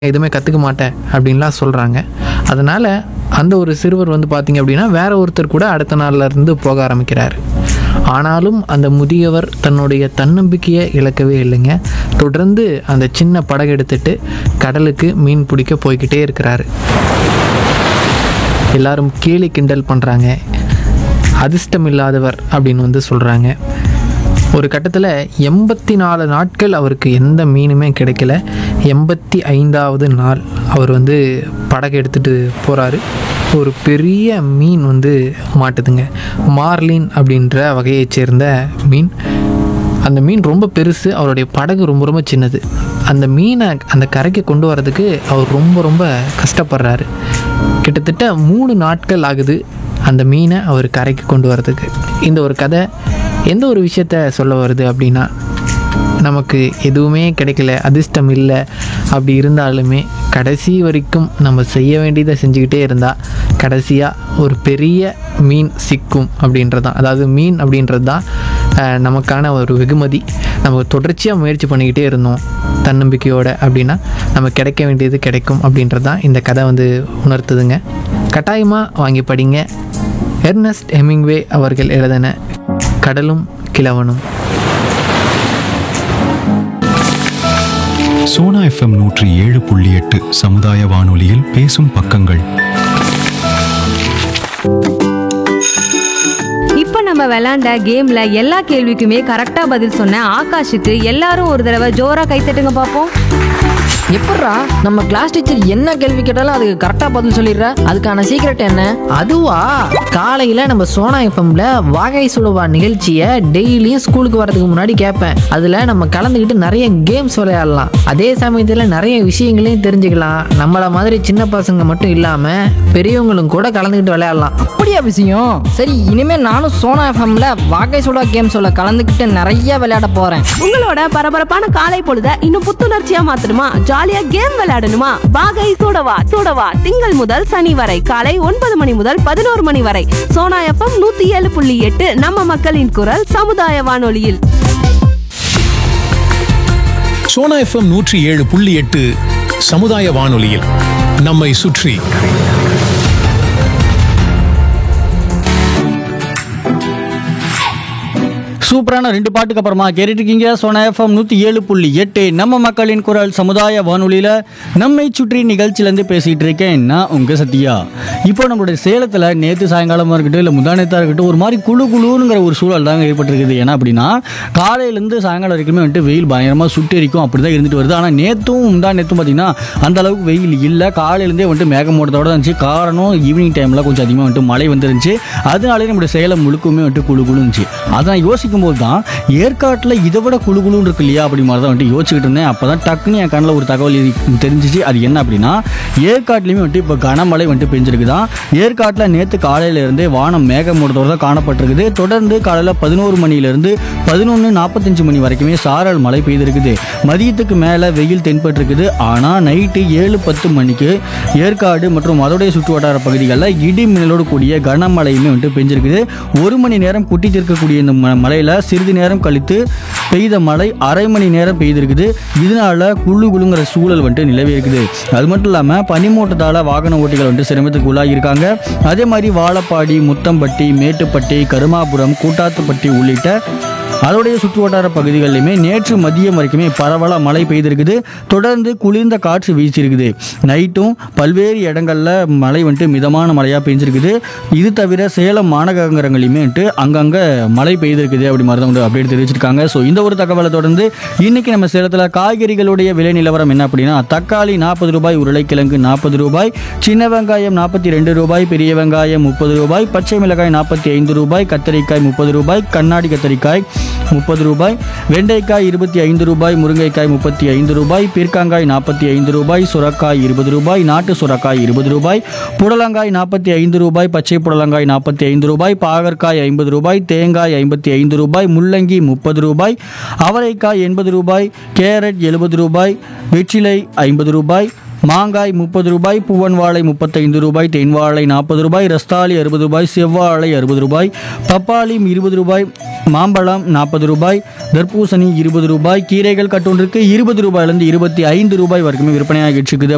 எதுவுமே கற்றுக்க மாட்டேன் அப்படின்லாம் சொல்கிறாங்க அதனால் அந்த ஒரு சிறுவர் வந்து பார்த்திங்க அப்படின்னா வேற ஒருத்தர் கூட அடுத்த நாள்ல இருந்து போக ஆரம்பிக்கிறார் ஆனாலும் அந்த முதியவர் தன்னுடைய தன்னம்பிக்கையை இழக்கவே இல்லைங்க தொடர்ந்து அந்த சின்ன படகு எடுத்துட்டு கடலுக்கு மீன் பிடிக்க போய்கிட்டே இருக்கிறாரு எல்லாரும் கேலி கிண்டல் பண்ணுறாங்க அதிர்ஷ்டம் இல்லாதவர் அப்படின்னு வந்து சொல்கிறாங்க ஒரு கட்டத்தில் எண்பத்தி நாலு நாட்கள் அவருக்கு எந்த மீனுமே கிடைக்கல எண்பத்தி ஐந்தாவது நாள் அவர் வந்து படகு எடுத்துகிட்டு போகிறாரு ஒரு பெரிய மீன் வந்து மாட்டுதுங்க மார்லின் அப்படின்ற வகையைச் சேர்ந்த மீன் அந்த மீன் ரொம்ப பெருசு அவருடைய படகு ரொம்ப ரொம்ப சின்னது அந்த மீனை அந்த கரைக்கு கொண்டு வரதுக்கு அவர் ரொம்ப ரொம்ப கஷ்டப்படுறாரு கிட்டத்தட்ட மூணு நாட்கள் ஆகுது அந்த மீனை அவர் கரைக்கு கொண்டு வரதுக்கு இந்த ஒரு கதை எந்த ஒரு விஷயத்த சொல்ல வருது அப்படின்னா நமக்கு எதுவுமே கிடைக்கல அதிர்ஷ்டம் இல்லை அப்படி இருந்தாலுமே கடைசி வரைக்கும் நம்ம செய்ய வேண்டியதை செஞ்சுக்கிட்டே இருந்தால் கடைசியாக ஒரு பெரிய மீன் சிக்கும் அப்படின்றது தான் அதாவது மீன் அப்படின்றது தான் அஹ், நமக்கான ஒரு வெகுமதி நம்ம தொடர்ச்சியாக முயற்சி பண்ணிக்கிட்டே இருந்தோம் தன்னம்பிக்கையோட அப்படின்னா நம்ம கிடைக்க வேண்டியது கிடைக்கும் அப்படின்றது தான் இந்த கதை வந்து உணர்த்துதுங்க கட்டாயமாக வாங்கி படிங்க எர்னஸ்ட் ஹெமிங்வே அவர்கள் எழுதின கடலும் கிழவனும் சோனா எஃப்எம் நூற்றி ஏழு புள்ளி எட்டு சமுதாய வானொலியில் பேசும் பக்கங்கள் இப்போ நம்ம விளையாண்ட கேம்ல எல்லா கேள்விக்குமே கரெக்டா பதில் சொன்ன ஆகாஷுக்கு எல்லாரும் ஒரு தடவை ஜோரா கைத்தட்டுங்க பார்ப்போம் எப்பட்றா நம்ம கிளாஸ் டீச்சர் என்ன கேள்வி கேட்டாலும் அதுக்கு கரெக்டா பதில் சொல்லிடுற அதுக்கான சீக்ரெட் என்ன அதுவா காலையில் நம்ம சோனா எஃப்எம்ல வாகை சுடுவா நிகழ்ச்சியை டெய்லியும் ஸ்கூலுக்கு வரதுக்கு முன்னாடி கேட்பேன் அதில் நம்ம கலந்துக்கிட்டு நிறைய கேம்ஸ் விளையாடலாம் அதே சமயத்தில் நிறைய விஷயங்களையும் தெரிஞ்சுக்கலாம் நம்மள மாதிரி சின்ன பசங்க மட்டும் இல்லாமல் பெரியவங்களும் கூட கலந்துக்கிட்டு விளையாடலாம் அப்படியா விஷயம் சரி இனிமே நானும் சோனா எஃப்எம்ல வாகை சுடா கேம் சொல்ல கலந்துக்கிட்டு நிறைய விளையாட போறேன் உங்களோட பரபரப்பான காலை பொழுத இன்னும் புத்துணர்ச்சியா மாத்தணுமா ஜாலியா கேம் விளையாடணுமா வாகை சூடவா சூடவா திங்கள் முதல் சனி வரை காலை ஒன்பது மணி முதல் பதினோரு மணி வரை சோனா எஃப்எம் நூத்தி ஏழு புள்ளி எட்டு நம்ம மக்களின் குரல் சமுதாய வானொலியில் சோனா எஃப்எம் நூற்றி ஏழு புள்ளி எட்டு சமுதாய வானொலியில் நம்மை சுற்றி சூப்பரான ரெண்டு பாட்டுக்கு அப்புறமா கேட்டுட்டு இருக்கீங்க சோனா எஃப்எம் நூற்றி ஏழு புள்ளி எட்டு நம்ம மக்களின் குரல் சமுதாய வானொலியில் நம்மை சுற்றி நிகழ்ச்சியிலேருந்து பேசிகிட்டு இருக்கேன் நான் உங்கள் சத்யா இப்போ நம்மளுடைய சேலத்தில் நேற்று சாயங்காலமாக இருக்கட்டும் இல்லை முந்தானத்தாக இருக்கட்டும் ஒரு மாதிரி குழு குழுங்கிற ஒரு சூழல் தாங்க ஏற்பட்டிருக்குது ஏன்னா அப்படின்னா காலையிலேருந்து சாயங்காலம் வரைக்குமே வந்துட்டு வெயில் பயங்கரமாக சுட்டெரிக்கும் அப்படி தான் இருந்துட்டு வருது ஆனால் நேற்றும் முந்தா நேற்றும் பார்த்தீங்கன்னா அந்த அளவுக்கு வெயில் இல்லை காலையிலேருந்தே வந்துட்டு மேகமூட்டத்தோட தான் இருந்துச்சு காரணம் ஈவினிங் டைமில் கொஞ்சம் அதிகமாக வந்துட்டு மழை வந்துருந்துச்சு அதனாலே நம்மளுடைய சேலம் முழுக்குமே வந்துட்டு குழு குழு இருந்துச்சு அதான் யோசிக்கும் போது தான் ஏற்காட்டில் இதை விட குழு குழுன்னு இருக்கு இல்லையா அப்படி மாதிரி தான் வந்துட்டு யோசிச்சுக்கிட்டு இருந்தேன் அப்போ தான் டக்குன்னு என் கண்ணில் ஒரு தகவல் இது தெரிஞ்சிச்சு அது என்ன அப்படின்னா ஏற்காட்லேயுமே வந்துட்டு இப்போ கனமழை வந்துட்டு பெஞ்சிருக்குதான் ஏற்காட்டில் நேற்று காலையிலேருந்தே வானம் மேகமூட்டத்தோட தான் காணப்பட்டிருக்குது தொடர்ந்து காலையில் பதினோரு மணிலேருந்து பதினொன்று நாற்பத்தஞ்சு மணி வரைக்குமே சாரல் மழை பெய்திருக்குது மதியத்துக்கு மேலே வெயில் தென்பட்டிருக்குது ஆனால் நைட்டு ஏழு பத்து மணிக்கு ஏற்காடு மற்றும் அதோடைய சுற்று வட்டார பகுதிகளில் இடி மின்னலோடு கூடிய கனமழையுமே வந்துட்டு பெஞ்சிருக்குது ஒரு மணி நேரம் குட்டி தீர்க்கக்கூடிய இந்த ம- மழையில சிறிது நேரம் கழித்து பெய்த மழை அரை மணி நேரம் பெய்திருக்குது இதனால குழு குழுங்கிற சூழல் வந்துட்டு நிலவி இருக்குது அது மட்டும் இல்லாமல் பனிமூட்டத்தால் வாகன ஓட்டிகள் வந்துட்டு சிரமத்துக்கு உள்ளாகியிருக்காங்க அதே மாதிரி வாழப்பாடி முத்தம்பட்டி மேட்டுப்பட்டி கருமாபுரம் கூட்டாத்துப்பட்டி உள்ளிட்ட அதோடைய சுற்றுவட்டார பகுதிகளிலுமே நேற்று மதியம் வரைக்குமே பரவலாக மழை பெய்திருக்குது தொடர்ந்து குளிர்ந்த காற்று வீசியிருக்குது நைட்டும் பல்வேறு இடங்களில் மழை வந்துட்டு மிதமான மழையாக பெஞ்சிருக்குது இது தவிர சேலம் மாநகரங்களையுமே வந்துட்டு அங்கங்கே மழை பெய்திருக்குது அப்படி மாதிரி தான் வந்து அப்டேட் தெரிவிச்சிருக்காங்க ஸோ இந்த ஒரு தகவலை தொடர்ந்து இன்னைக்கு நம்ம சேலத்தில் காய்கறிகளுடைய விலை நிலவரம் என்ன அப்படின்னா தக்காளி நாற்பது ரூபாய் உருளைக்கிழங்கு நாற்பது ரூபாய் சின்ன வெங்காயம் நாற்பத்தி ரெண்டு ரூபாய் பெரிய வெங்காயம் முப்பது ரூபாய் பச்சை மிளகாய் நாற்பத்தி ஐந்து ரூபாய் கத்தரிக்காய் முப்பது ரூபாய் கண்ணாடி கத்தரிக்காய் முப்பது ரூபாய் வெண்டைக்காய் இருபத்தி ஐந்து ரூபாய் முருங்கைக்காய் முப்பத்தி ஐந்து ரூபாய் பீர்க்காங்காய் நாற்பத்தி ஐந்து ரூபாய் சுரக்காய் இருபது ரூபாய் நாட்டு சுரக்காய் இருபது ரூபாய் புடலங்காய் நாற்பத்தி ஐந்து ரூபாய் பச்சை புடலங்காய் நாற்பத்தி ஐந்து ரூபாய் பாகற்காய் ஐம்பது ரூபாய் தேங்காய் ஐம்பத்தி ஐந்து ரூபாய் முள்ளங்கி முப்பது ரூபாய் அவரைக்காய் எண்பது ரூபாய் கேரட் எழுபது ரூபாய் வெற்றிலை ஐம்பது ரூபாய் மாங்காய் முப்பது ரூபாய் பூவன் வாழை முப்பத்தைந்து ரூபாய் தென் வாழை நாற்பது ரூபாய் ரஸ்தாளி அறுபது ரூபாய் செவ்வாழை அறுபது ரூபாய் பப்பாளி இருபது ரூபாய் மாம்பழம் நாற்பது ரூபாய் தர்பூசணி இருபது ரூபாய் கீரைகள் கட்டொன்றுக்கு இருபது ரூபாயிலிருந்து இருபத்தி ஐந்து ரூபாய் வரைக்குமே விற்பனையாகிட்டு இருக்குது